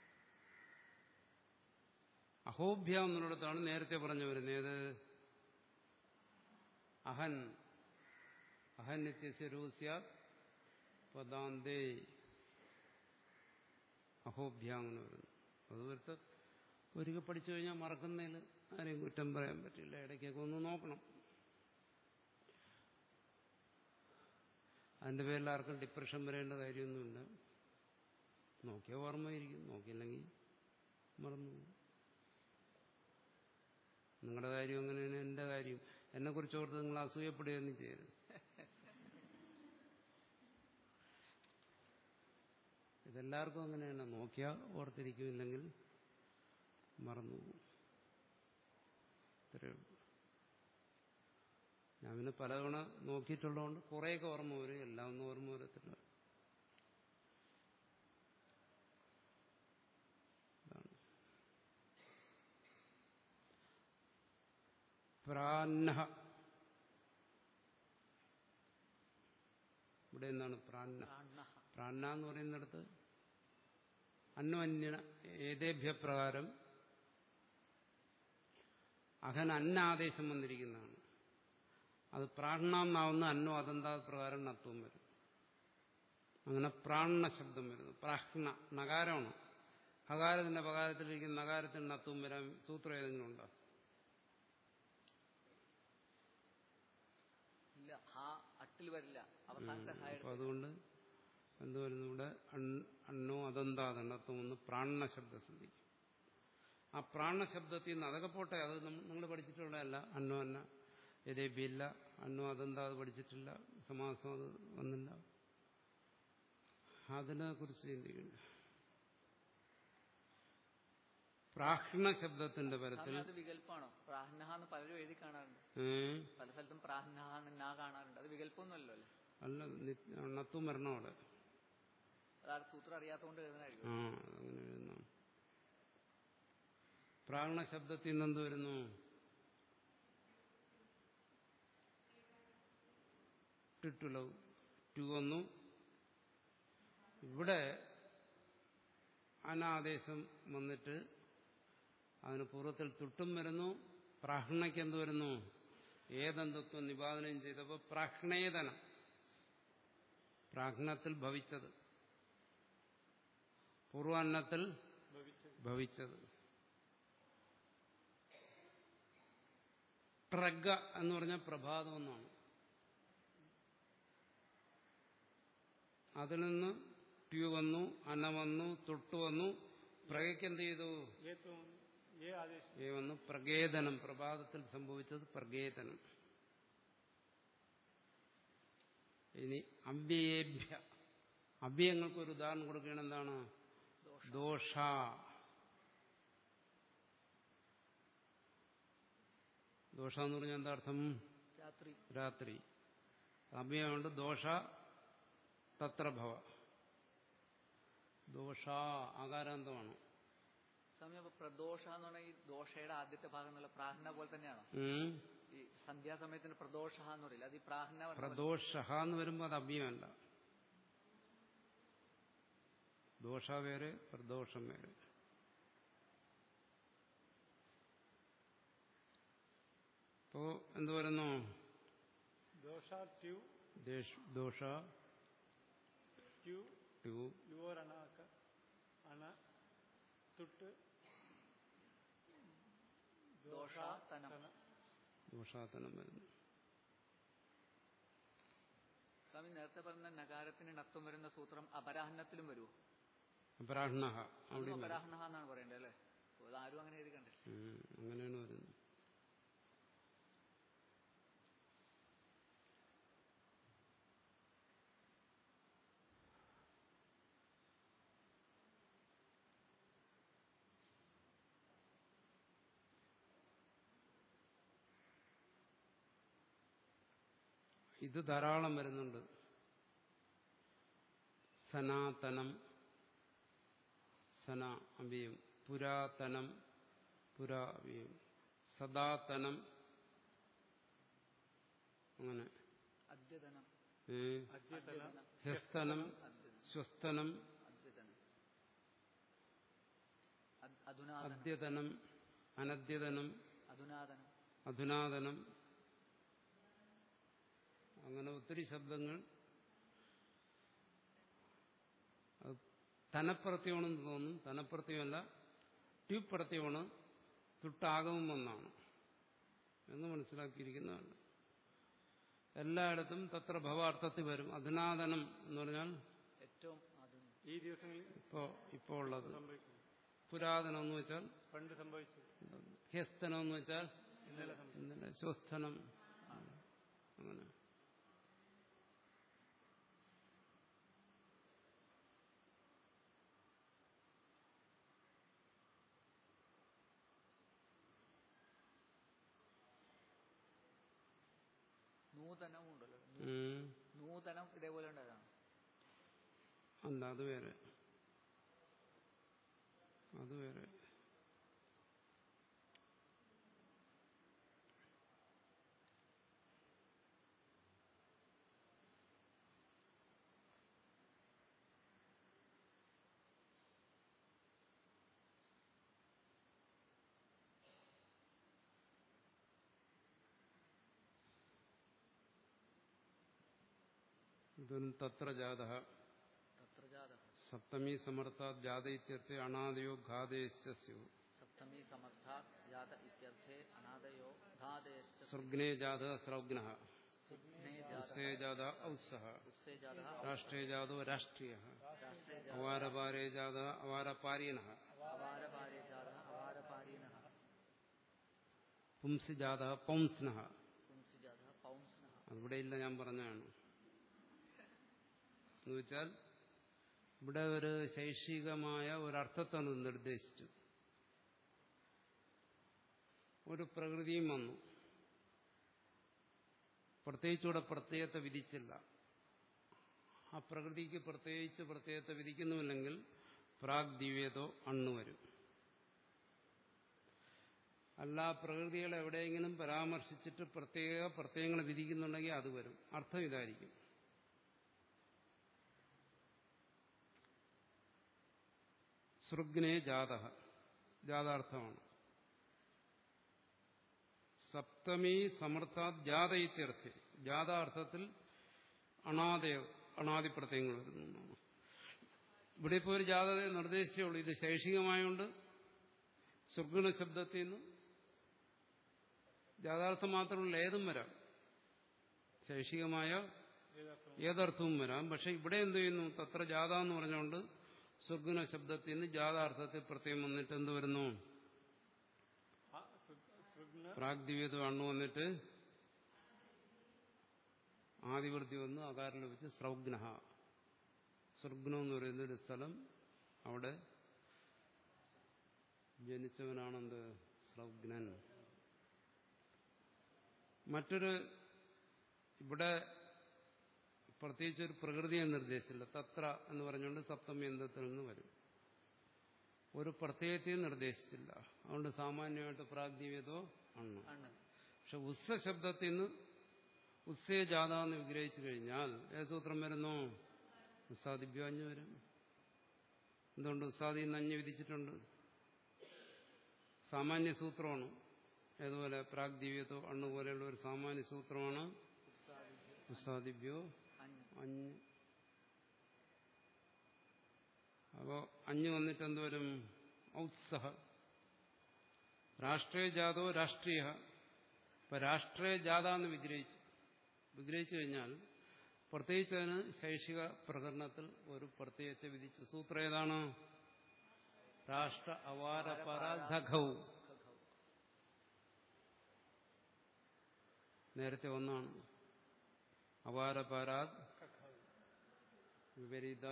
അഹോഭ്യ എന്നുള്ളിടത്താണ് നേരത്തെ പറഞ്ഞു വരുന്നത് ഏത് അഹൻ അഹൻ നിത്യസ്യ രൂസ്യാത് പദാന്തേ അഹോഭ്യ അങ്ങനെ വരുന്നു അത് വരുത്ത ഒരിക്കൽ പഠിച്ചു കഴിഞ്ഞാൽ മറക്കുന്നതിൽ ആരെയും കുറ്റം പറയാൻ പറ്റില്ല ഇടയ്ക്കൊക്കെ ഒന്ന് നോക്കണം അതിന്റെ പേരിൽ ആർക്കും ഡിപ്രഷൻ വരേണ്ട കാര്യമൊന്നുമില്ല നോക്കിയാൽ ഓർമ്മയിരിക്കും നോക്കിയില്ലെങ്കിൽ മറന്നു പോകും. നിങ്ങളുടെ കാര്യം അങ്ങനെയാണ് എന്റെ കാര്യം എന്നെ കുറിച്ച് ഓർത്ത് നിങ്ങൾ അസൂയപ്പെടുകയൊന്നും ചെയ്യരുത് ഇതെല്ലാവർക്കും അങ്ങനെയാണ് നോക്കിയാൽ ഓർത്തിരിക്കുമില്ലെങ്കിൽ മറന്നു പോകും ഇത്രയേ ഉള്ളൂ ഞാൻ പിന്നെ പലതവണ നോക്കിയിട്ടുള്ളതുകൊണ്ട് കുറേയൊക്കെ ഓർമ്മ വരും എല്ലാം ഒന്നും ഓർമ്മ വരത്തില്ല അതാണ് പ്രാന്നഹ ഇവിടെ എന്താണ് പ്രാന്ന പ്രാണഃ പ്രാന്ന എന്ന് പറയുന്നിടത്ത് അന്വന്യ ഏതേഭ്യ പ്രകാരം അഹൻ അന്നാദേശം വന്നിരിക്കുന്നതാണ് അത് പ്രാണാന്നാവുന്ന അന്നോ അതെന്താ പ്രകാരം നത്വം വരും അങ്ങനെ പ്രാണ ശബ്ദം വരുന്നു പ്രാഹ്ണ നകാരമാണ് അകാരത്തിന്റെ പകാരത്തിലിരിക്കുന്ന നകാരത്തിന് നത്വം വരാൻ സൂത്രം ഏതെങ്കിലും ഉണ്ടോ ഇല്ല ഹാ അട്ടിൽ വരില്ല അവസാനത്തെ ഹാ അപ്പൊ അതുകൊണ്ട് എന്ത് വരുന്നു ഇവിടെ അൺ- അണ്ണോ അതെന്താതണ്ടത്വം ഒന്ന് പ്രാണ ശബ്ദം ശ്രദ്ധിക്കും ആ പ്രാണ ശബ്ദത്തിൽ നിന്ന് അതൊക്കെ പോട്ടെ അത് നിങ്ങൾ പഠിച്ചിട്ടുള്ളതല്ല അന്നോ അന്ന എരേബിയില്ല അന്നോ അതെന്താ അത് പഠിച്ചിട്ടില്ല സമാസം അത് വന്നില്ല അതിനെ കുറിച്ച് ചിന്തിക്കുന്നു പ്രാഹ്ണ ശബ്ദത്തിന്റെ പരത്തിൽ സ്വാമി, അത് വികല്പമാണോ പ്രാഹ്നഹ എന്ന് പലരും എഴുതി കാണാറുണ്ട് ഏ, പല സ്ഥലത്തും പ്രാഹ്നഹ എന്ന് നാ കാണാറുണ്ട് അത് വികല്പമൊന്നുമല്ലോ അല്ലേ അല്ല നി- അണ്ണത്വം വരണം അവിടെ അതാണ് സൂത്രം അറിയാത്തതുകൊണ്ട് എഴുതുന്നതായിരിക്കും ആ അങ്ങനെ എഴുതുന്നു പ്രാണ ശബ്ദത്തിൽ നിന്ന് എന്ത് വരുന്നു ടിട്ടുലവ് ടു വന്നു ഇവിടെ അനാദേശം വന്നിട്ട് അതിന് പൂർവ്വത്തിൽ തുട്ടും വരുന്നു പ്രാഹ്ണയ്ക്ക് എന്ത് വരുന്നു ഏതന്തത്വം നിപാതനം ചെയ്തപ്പോൾ പ്രാഹ്ണേതനം പ്രാഹ്ണത്തിൽ ഭവിച്ചത് പൂർവാന്നത്തിൽ ഭവിച്ചത് ഭവിച്ചത് പ്രഗ എന്ന് പറഞ്ഞാൽ പ്രഭാതം എന്നാണ് അതിൽ നിന്ന് ട്യൂ വന്നു അന വന്നു തൊട്ടു വന്നു പ്രഗയ്ക്ക് എന്ത് ചെയ്തു ഏത്വം ഏ ആദേശം ഏ വന്നു പ്രഗേതനം പ്രഭാതത്തിൽ സംഭവിച്ചത് പ്രഗേതനം ഇനി അവ്യയേഭ്യ അവ്യയങ്ങൾക്ക് ഒരു ഉദാഹരണം കൊടുക്കുകയാണ് എന്താണ് ദോഷ ദോഷ എന്ന് പറഞ്ഞാൽ എന്താ അർത്ഥം രാത്രി രാത്രി അവ്യയമുണ്ട് ദോഷ തത്ര ഭവ ദോഷ ആകാരാന്തമാണ് സ്വാമി അപ്പൊ പ്രദോഷ എന്ന് പറഞ്ഞാൽ ഈ ദോഷയുടെ ആദ്യത്തെ ഭാഗം എന്നുള്ള പ്രാഹ്ന പോലെ തന്നെയാണോ ഉം. ഈ സന്ധ്യാസമയത്തിന് പ്രദോഷ എന്ന് പറയില്ല അത് ഈ പ്രാഹ്ന പറഞ്ഞ പോലെ- പ്രദോഷ എന്ന് വരുമ്പോൾ അത് അവ്യമല്ല ദോഷ വേറെ പ്രദോഷം വേറെ ഇപ്പോ എന്ത് വരുന്നു ദോഷ ട്യൂ ദേശ്- ദോഷ ട്യൂ ടു യുവർ അണാക്ക അണ തുട്ട് ദോഷാതനം. തന. ദോഷാതനം വരുന്നു സ്വാമി നേരത്തെ പറഞ്ഞ നഗാരത്തിന് നത്വം വരുന്ന സൂത്രം അപരാഹ്നത്തിലും വരുമോ അപരാഹ്ണ അവിടെ അതും അപരാഹ്ന എന്നാണ് പറയേണ്ടത് അല്ലേ ഓ, ഇതാരും അങ്ങനെ എഴുതി കണ്ടില്ല അങ്ങനെയാണ് വരുന്നത് ഇത് ധാരാളം വരുന്നുണ്ട് സനാതനം സന അഭിയും പുരാതനം പുരാ അഭിയും സദാതനം അങ്ങനെ അദ്യതനം ഏ, അദ്യതന ഹ്യസ്തനം അദ്യതനം ശ്വസ്തനം അദ്യതനം അദ്- അധുനാതനം അദ്യതനം അനദ്യതനം അധുനാതനം അധുനാതനം അങ്ങനെ ഒത്തിരി ശബ്ദങ്ങൾ അത് തനപ്രത്യമാണെന്ന് തോന്നും തനപ്രത്യമല്ല ട്യൂബ് പ്രത്യമാണ് തുട്ടാകവും ഒന്നാണ് എന്ന് മനസ്സിലാക്കിയിരിക്കുന്നതാണ് എല്ലായിടത്തും തത്ര ഭവാർത്ഥത്തിൽ വരും അധുനാതനം എന്ന് പറഞ്ഞാൽ ഏറ്റവും ആധുനികം ഈ ദിവസങ്ങളിൽ ഇപ്പോ ഇപ്പോൾ ഉള്ളത് സംഭവിക്കുന്നു പുരാതനം എന്ന് വെച്ചാൽ പണ്ട് സംഭവിച്ചു ഹ്യസ്തനം എന്ന് വെച്ചാൽ ഇന്നലെ സംഭവിച്ചു ഇന്നലെ സ്വസ്ഥനം അങ്ങനെ നൂതനവും ഉണ്ടല്ലോ ഉം. നൂതനം ഇതേപോലെ ഉണ്ടായതാണ് അല്ല അത് വേറെ അത് വേറെ ഇതൊന്നും തത്ര ജാത തത്ര ജാത സപ്തമി സമർത്ഥ ജാത ഇത്യർത്ഥ അണാദയോ ഘാതേശ്ച സ്യു സപ്തമി സമർത്ഥാത് ജാത ഇത്യർത്ഥേ അനാദയോ ധാതയശ്ച സർഗ്നേ ജാത സ്രൗഗ്ന സുഗ്നേ ജാത ഉസ്സേ ജാത ഔത്സഹ ഉസ്സേ ജാത രാഷ്ട്രേ ജാതോ രാഷ്ട്രീയ രാഷ്ട്രേ ജാത അവാരപാരേ ജാത അവാരപാരീണ അവാരപാരേ ജാത അവാരപാരീണ പുംസി ജാത പൗംസ്ന പുംസി ജാത പൗംസ്ന അതിവിടെ ഇല്ല ഞാൻ പറഞ്ഞതാണ് എന്നുവെച്ചാൽ ഇവിടെ ഒരു ശൈക്ഷികമായ ഒരർത്ഥത്താണ് നിർദ്ദേശിച്ചു ഒരു പ്രകൃതിയും വന്നു പ്രത്യേകിച്ചൂടെ പ്രത്യയത്തെ വിധിച്ചില്ല ആ പ്രകൃതിക്ക് പ്രത്യേകിച്ച് പ്രത്യയത്തെ വിധിക്കുന്നുമില്ലെങ്കിൽ പ്രാഗ് ദിവ്യതോ അണ്ണു വരും അല്ല ആ പ്രകൃതികളെ എവിടെയെങ്കിലും പരാമർശിച്ചിട്ട് പ്രത്യേക പ്രത്യയങ്ങൾ വിധിക്കുന്നുണ്ടെങ്കിൽ അത് വരും അർത്ഥം ഇതായിരിക്കും സൃഗ്നേ ജാത ജാതാർത്ഥമാണ് സപ്തമി സമർത്ഥാത് ജാത ഇത്യർത്ഥ ജാതാർത്ഥത്തിൽ അണാദയ അണാദി പ്രത്യയങ്ങൾ വരുന്നു എന്നാണ് ഇവിടെ ഇപ്പോൾ ഒരു ജാതതയെ നിർദ്ദേശിച്ചുള്ളൂ ഇത് ശൈക്ഷികമായോണ്ട് സുഗുണ ശബ്ദത്തിൽ നിന്ന് ജാതാർത്ഥം മാത്രമല്ല ഏതും വരാം ശൈക്ഷികമായ ഏതർത്ഥം ഏതർത്ഥവും വരാം പക്ഷെ ഇവിടെ എന്ത് ചെയ്യുന്നു തത്ര ജാത എന്ന് പറഞ്ഞുകൊണ്ട് സുഗുണ ശബ്ദത്തിൽ നിന്ന് ജാതാർത്ഥത്തിൽ പ്രത്യേകം വന്നിട്ട് എന്ത് വരുന്നു ആ, സൃ- സൃഗ്ന പ്രാഗ്ദിവ്യത അണ്ണു വന്നിട്ട് ആദിവൃത്തി വന്ന് അകാരം ലഭിച്ച് സ്രൗഗ്ന സ്വർഗ്നം എന്ന് പറയുന്ന ഒരു സ്ഥലം അവിടെ ജനിച്ചവനാണെന്ത് സ്രൗഗ്നൻ മറ്റൊരു ഇവിടെ പ്രത്യേകിച്ച് ഒരു പ്രകൃതിയെ നിർദ്ദേശിച്ചില്ല തത്ര എന്ന് പറഞ്ഞുകൊണ്ട് സപ്തമി എന്തത്തിൽ നിന്ന് വരും ഒരു പ്രത്യയത്തെയും നിർദ്ദേശിച്ചില്ല അതുകൊണ്ട് സാമാന്യമായിട്ട് പ്രാഗ്ദീവ്യതോ ആണ് അണ്ണ് പക്ഷെ ഉസ്സ ശബ്ദത്തിൽ നിന്ന് ഉസ്സേ ജാത എന്ന് വിഗ്രഹിച്ചു കഴിഞ്ഞാൽ ഏത് സൂത്രം വരുന്നു ഉസ്സാദിഭ്യാഞ്ഞ് വരും എന്തുകൊണ്ട് ഉസ്സാദി എന്ന് അഞ്ഞ് വിധിച്ചിട്ടുണ്ട് സാമാന്യ സൂത്രമാണ് ഏതുപോലെ പ്രാഗ്ദീവ്യത്തോ അണ്ണു പോലെയുള്ള ഒരു സാമാന്യ സൂത്രമാണ് ഉസ്സാദിഭ്യോ ഉസ്സാദിഭ്യോ അഞ്ഞ് അഞ്ഞ് അപ്പോ അഞ്ഞ് വന്നിട്ട് എന്തുവരും ഔത്സഹ രാഷ്ട്രീയ ജാതോ രാഷ്ട്രീയ ഇപ്പൊ രാഷ്ട്രീയ ജാത എന്ന് വിഗ്രഹിച്ചു വിഗ്രഹിച്ചു കഴിഞ്ഞാൽ പ്രത്യേകിച്ച് അതിന് ശൈക്ഷിക പ്രകരണത്തിൽ ഒരു പ്രത്യയത്തെ വിധിച്ചു സൂത്രം ഏതാണ് രാഷ്ട്ര അവാര പരാധഘൗ ഖഖൗ. നേരത്തെ ഒന്നാണ് അവാരപാരാത് വിപരീത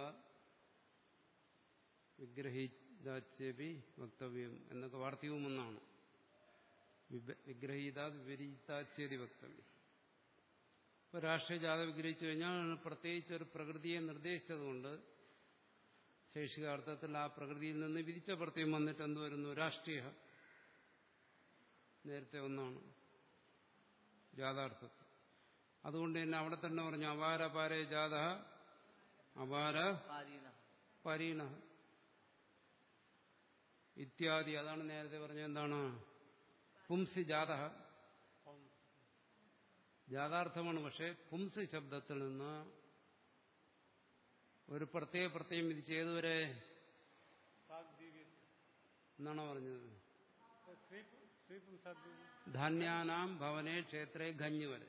വിഗ്രഹീതാച്ചേപി വക്തവ്യം എന്നൊക്കെ വാർത്തകവും ഒന്നാണ് വിപ- വിഗ്രഹീത വിപരീതാച്ചേതി വക്തവ്യം ഇപ്പോൾ രാഷ്ട്രീയ ജാഥ വിഗ്രഹിച്ചു കഴിഞ്ഞാൽ അതിന് പ്രത്യേകിച്ച് ഒരു പ്രകൃതിയെ നിർദ്ദേശിച്ചതുകൊണ്ട് ശേഷികാർത്ഥത്തിൽ ആ പ്രകൃതിയിൽ നിന്ന് വിധിച്ച പ്രത്യേകം വന്നിട്ട് എന്ത് വരുന്നു രാഷ്ട്രീയ നേരത്തെ ഒന്നാണ് ജാഥാർത്ഥത്തിൽ അതുകൊണ്ട് തന്നെ അവിടെ തന്നെ പറഞ്ഞു അപാര പാരേ ജാഥ അപാര പാരീന പരീണ ഇത്യാദി അതാണ് നേരത്തെ പറഞ്ഞ എന്താണ് പുംസി ജാത ഓം ജാതാർത്ഥമാണ് പക്ഷെ പുംസി ശബ്ദത്തിൽ നിന്ന് ഒരു പ്രത്യേക പ്രത്യേകം വിധിച്ച് ഏതുവരെ സാദ്വീവ്യ എന്നാണ് പറഞ്ഞത് ശ്രീ ശ്രീപും സാദ്വീവ്യ ധാന്യാനാം ഭവനെ ക്ഷേത്രേ ഖഞ്ഞ് വരെ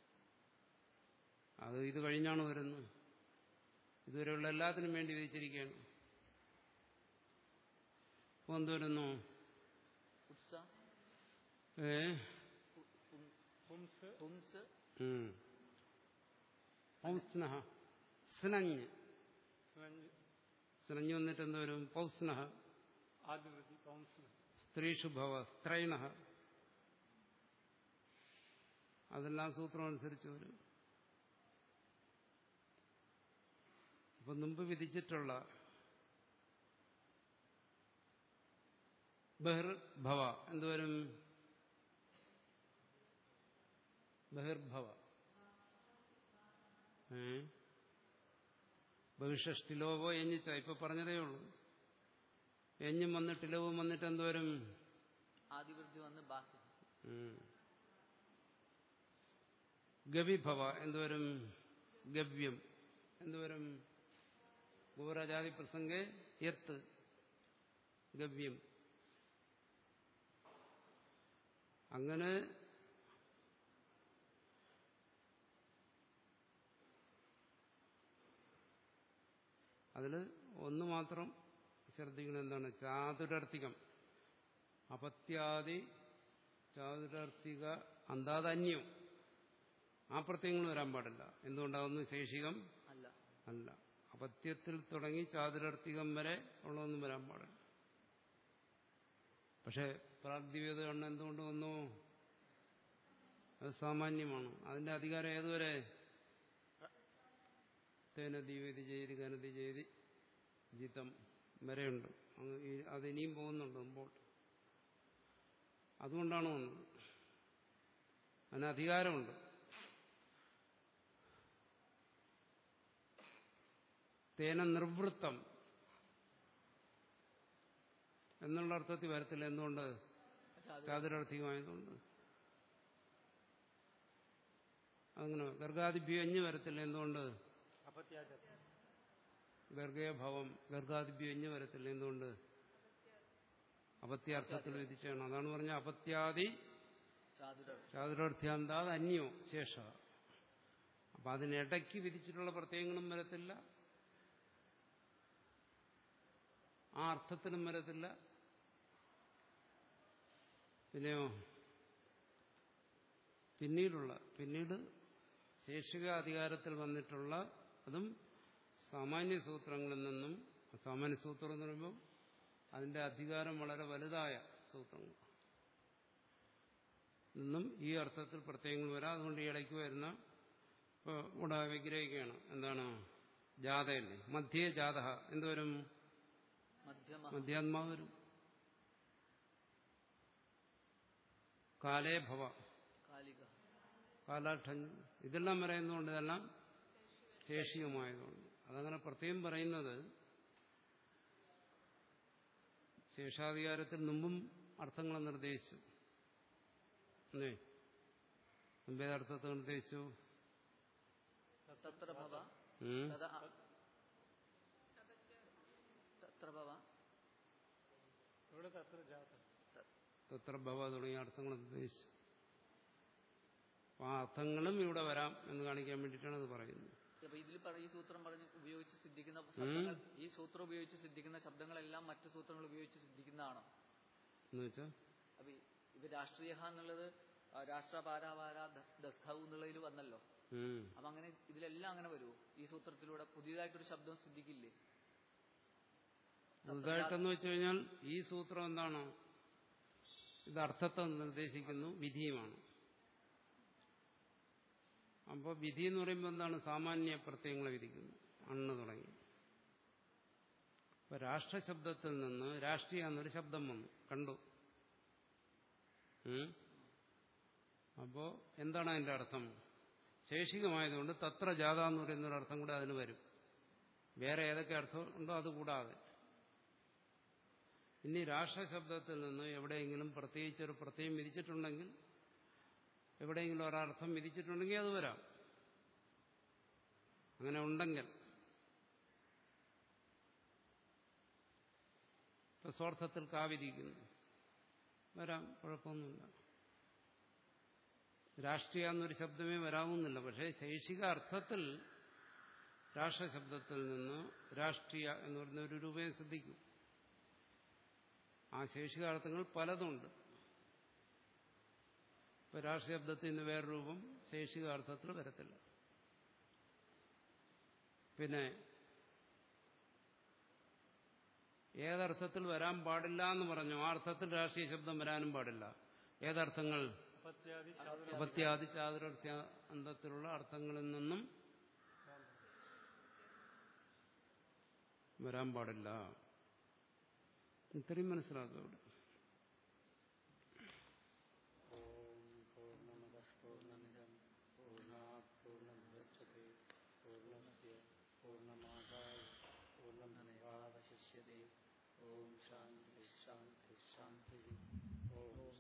അത് ഇത് കഴിഞ്ഞാണ് വരുന്നത് ഇതുവരെയുള്ള എല്ലാത്തിനും വേണ്ടി വിധിച്ചിരിക്കുകയാണ് അപ്പോൾ എന്ത് വരുന്നു ഉത്സ ഏ പു- പും- പുംസ് പുംസ് ഉം. പൗസ്നഹ സ്നഞ്ഞ് സ്നഞ്ച് സ്നഞ്ഞ് വന്നിട്ട് എന്ത് വരും പൗസ്നഹ ആദിവൃത്തി പൗംസ് സ്ത്രീഷു ഭവ സ്ത്രൈണ അതെല്ലാം സൂത്രം അനുസരിച്ച് വരും അപ്പൊ മുമ്പ് വിധിച്ചിട്ടുള്ള ബഹിർഭവ എന്തുവരും ബഹിർഭവ ഏ ബഹിഷഷ്ടിലോവോ എഞ്ഞിച്ച ഇപ്പൊ പറഞ്ഞതേ ഉള്ളൂ എഞ്ഞും വന്നിട്ട് ഇലവും വന്നിട്ട് എന്തുവരും ആദിവൃദ്ധി വന്ന് ബാക്കി ഉം. ഗവിഭവ എന്തുവരും ഗവ്യം എന്തുവരും ഗോരാജാതി പ്രസംഗെ എത്ത് ഗവ്യം അങ്ങനെ അതിൽ ഒന്ന് മാത്രം ശ്രദ്ധിക്കണം എന്താണ് ചാതുരർത്ഥികം അപത്യാദി ചാതുരർത്ഥിക അന്താതന്യം ആ പ്രത്യയങ്ങൾ വരാൻ പാടില്ല എന്തുകൊണ്ടാകുന്നു ശേഷികം അല്ല അല്ല അപത്യത്തിൽ തുടങ്ങി ചാതുരർത്ഥികം വരെ ഉള്ളതൊന്നും വരാൻ പാടില്ല പക്ഷെ പ്രാഗ്ദിവ്യത കണ്ണ് എന്തുകൊണ്ട് വന്നു അത് സാമാന്യമാണ് അതിന്റെ അധികാരം ഏതുവരെ തേന ദീവതി ചെയ്തി ഘനതി ചെയ്തി ജിതം വരെയുണ്ട് അങ്ങ് ഈ- അതിനിയും പോകുന്നുണ്ട് മുമ്പോട്ട് അതുകൊണ്ടാണ് വന്നത് അതിന് അധികാരമുണ്ട് തേന നിർവൃത്തം എന്നുള്ള അർത്ഥത്തിൽ വരത്തില്ല എന്തുകൊണ്ട് ചാതു- ചാതുരാർത്ഥികമായതുകൊണ്ട് അങ്ങനെ ഗർഗാദിഭ്യഞ്ഞ് വരത്തില്ല എന്തുകൊണ്ട് അപത്യാജ ഗർഗയഭവം ഗർഗാദിഭ്യഞ്ഞ് വരത്തില്ല എന്തുകൊണ്ട് അപത്യാർത്ഥത്തിൽ വിധിച്ചാണ് അതാണ് പറഞ്ഞ അപത്യാദി ചാതുരർത്ഥി ചാതുരാർത്ഥ്യാന്താത് അന്യോ ശേഷ അപ്പൊ അതിനിടയ്ക്ക് വിധിച്ചിട്ടുള്ള പ്രത്യയങ്ങളും വരത്തില്ല ആ അർത്ഥത്തിനും വരത്തില്ല പിന്നെയോ പിന്നീടുള്ള പിന്നീട് ശേഷിക അധികാരത്തിൽ വന്നിട്ടുള്ള അതും സാമാന്യ സൂത്രങ്ങളിൽ നിന്നും സാമാന്യ സൂത്രം എന്ന് പറയുമ്പോൾ അതിന്റെ അധികാരം വളരെ വലുതായ സൂത്രങ്ങൾ നിന്നും ഈ അർത്ഥത്തിൽ പ്രത്യയങ്ങൾ വരാം അതുകൊണ്ട് ഈ ഇടയ്ക്ക് വരുന്ന ഇപ്പോൾ ഇവിടെ വിഗ്രഹിക്കുകയാണ് എന്താണ് ജാഥയല്ലേ മധ്യേ ജാഥ എന്തുവരും മധ്യമ മധ്യാത്മാവ് വരും കാലേ ഭവ കാലിക കാലാഠഞ്ഞ് ഇതെല്ലാം പറയുന്നതുകൊണ്ട് ഇതെല്ലാം ശേഷികമായതുകൊണ്ട് അതങ്ങനെ പ്രത്യേകം പറയുന്നത് ശേഷാധികാരത്തിൽ മുമ്പും അർത്ഥങ്ങൾ നിർദ്ദേശിച്ചു അല്ലേ മുമ്പേതർത്ഥത്തെ നിർദ്ദേശിച്ചു തത്ര ഭവ ഉം. തഥ അ- തത്ര ഭവ ഇവിടെ തത്ര ജാത ത- തത്ര ഭവ തുടങ്ങിയ അർത്ഥങ്ങൾ നിർദ്ദേശിച്ചു അപ്പൊ ആ അർത്ഥങ്ങളും ഇവിടെ വരാം എന്ന് കാണിക്കാൻ വേണ്ടിയിട്ടാണ് അത് പറയുന്നത് അപ്പൊ ഇതിൽ പറ ഈ സൂത്രം പറഞ്ഞ് ഉപയോഗിച്ച് സിദ്ധിക്കുന്ന ശബ്ദങ്ങൾ ഈ സൂത്രം ഉപയോഗിച്ച് സിദ്ധിക്കുന്ന ശബ്ദങ്ങളെല്ലാം മറ്റു സൂത്രങ്ങൾ ഉപയോഗിച്ച് സിദ്ധിക്കുന്നതാണോ എന്ന് വെച്ചാൽ അപ്പൊ ഈ- ഇപ്പൊ രാഷ്ട്രീയ എന്നുള്ളത് ആ, രാഷ്ട്ര പാരാപാര ദത്തവ് എന്നുള്ളതിൽ വന്നല്ലോ ഉം. അപ്പൊ അങ്ങനെ ഇതിലെല്ലാം അങ്ങനെ വരുമോ ഈ സൂത്രത്തിലൂടെ പുതിയതായിട്ടൊരു ശബ്ദം സിദ്ധിക്കില്ലേ പുതുതായിട്ടെന്ന് വെച്ച് കഴിഞ്ഞാൽ ഈ സൂത്രം എന്താണ് ഇത് അർത്ഥത്തെ നിർദ്ദേശിക്കുന്നു വിധിയുമാണ് അപ്പോൾ വിധി എന്ന് പറയുമ്പോൾ എന്താണ് സാമാന്യ പ്രത്യയങ്ങളെ വിധിക്കുന്നു അണ്ണ് തുടങ്ങി ഇപ്പൊ രാഷ്ട്രശബ്ദത്തിൽ നിന്ന് രാഷ്ട്രീയ എന്നൊരു ശബ്ദം വന്നു കണ്ടു ഉം? അപ്പോ എന്താണ് അതിന്റെ അർത്ഥം ശേഷികമായതുകൊണ്ട് തത്ര ജാത എന്ന് പറയുന്ന ഒരു അർത്ഥം കൂടെ അതിന് വരും വേറെ ഏതൊക്കെ അർത്ഥം ഉണ്ടോ അത് കൂടാതെ ഇനി രാഷ്ട്രശബ്ദത്തിൽ നിന്ന് എവിടെയെങ്കിലും പ്രത്യേകിച്ചൊരു പ്രത്യയം വിധിച്ചിട്ടുണ്ടെങ്കിൽ എവിടെയെങ്കിലും ഒരർത്ഥം വിധിച്ചിട്ടുണ്ടെങ്കിൽ അത് വരാം അങ്ങനെ ഉണ്ടെങ്കിൽ ഇപ്പൊ സ്വാർത്ഥത്തിൽ കാ വിധിക്കുന്നു വരാം കുഴപ്പമൊന്നുമില്ല രാഷ്ട്രീയ എന്നൊരു ശബ്ദമേ വരാവുന്നില്ല പക്ഷേ ശൈക്ഷിക അർത്ഥത്തിൽ രാഷ്ട്രശബ്ദത്തിൽ നിന്ന് രാഷ്ട്രീയ എന്ന് പറയുന്ന ഒരു രൂപയെ ശ്രദ്ധിക്കും ആ ശൈക്ഷികാർത്ഥങ്ങൾ പലതുണ്ട് ഇപ്പൊ രാഷ്ട്രശബ്ദത്തിൽ നിന്ന് വേറെ രൂപം ശൈക്ഷികാർത്ഥത്തിൽ വരത്തില്ല പിന്നെ ഏതർത്ഥത്തിൽ വരാൻ പാടില്ല എന്ന് പറഞ്ഞു ആ അർത്ഥത്തിൽ രാഷ്ട്രീയ ശബ്ദം വരാനും പാടില്ല ഏതർത്ഥങ്ങൾ അപത്യാദി ചാതുര അപത്യാദി ചാതുരർത്ഥ്യാന്തത്തിലുള്ള അർത്ഥങ്ങളിൽ നിന്നും വരാൻ പാടില്ല ഇത്രയും മനസ്സിലാക്കുക ഇവിടെ ഓം പൂർണ്ണമത പൂർണ്ണമിതം പൂർണ്ണാത് പൂർണ്ണമുദച്യത്തെ പൂർണ്ണസ്യ പൂർണ്ണമാദായ പൂർണ്ണമേവാവശിഷ്യത്തെ ഓം ശാന്തി ശാന്തി ശാന്തി ഓം